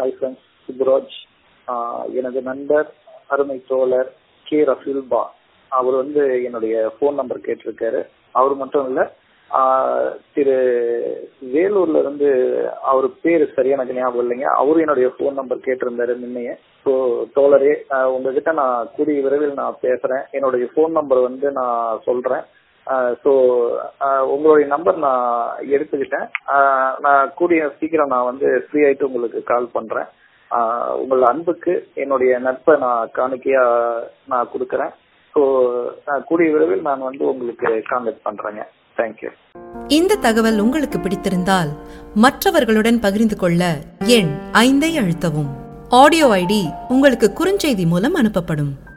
hi friends Subraj ஆஹ் எனது நண்பர் அருமை தோழர் கே ரஃபீல்பா அவர் வந்து என்னுடைய ஃபோன் நம்பர் கேட்டிருக்காரு அவர் மட்டும் இல்ல ஆஹ் திரு வேலூர்ல இருந்து அவர் பேரு சரியா எனக்கு ஞாபகம் இல்லைங்க அவரும் என்னுடைய ஃபோன் நம்பர் கேட்டிருந்தாரு முன்னையே ஸோ தோழரே ஆஹ் உங்ககிட்ட நான் கூடிய விரைவில் நான் பேசுறேன் என்னுடைய ஃபோன் நம்பர் வந்து நான் சொல்றேன் ஸோ உங்களுடைய நம்பர் நான் எடுத்துக்கிட்டேன் ஆஹ் நான் கூடிய சீக்கிரம் நான் வந்து ஃப்ரீ ஆயிட்டு உங்களுக்கு கால் பண்றேன் ஆஹ் உங்கள் அன்புக்கு என்னுடைய நட்பை நான் காணிக்கையா நான் கொடுக்கறேன் ஸோ கூடிய விரைவில் நான் வந்து உங்களுக்கு கான்டாக்ட் பண்றேங்க தேங்க்யூ இந்த தகவல் உங்களுக்கு பிடித்திருந்தால் மற்றவர்களுடன் பகிர்ந்து கொள்ள எண் ஐந்தை அழுத்தவும் ஆடியோ ஐடி உங்களுக்கு குறுஞ்செய்தி மூலம் அனுப்பப்படும்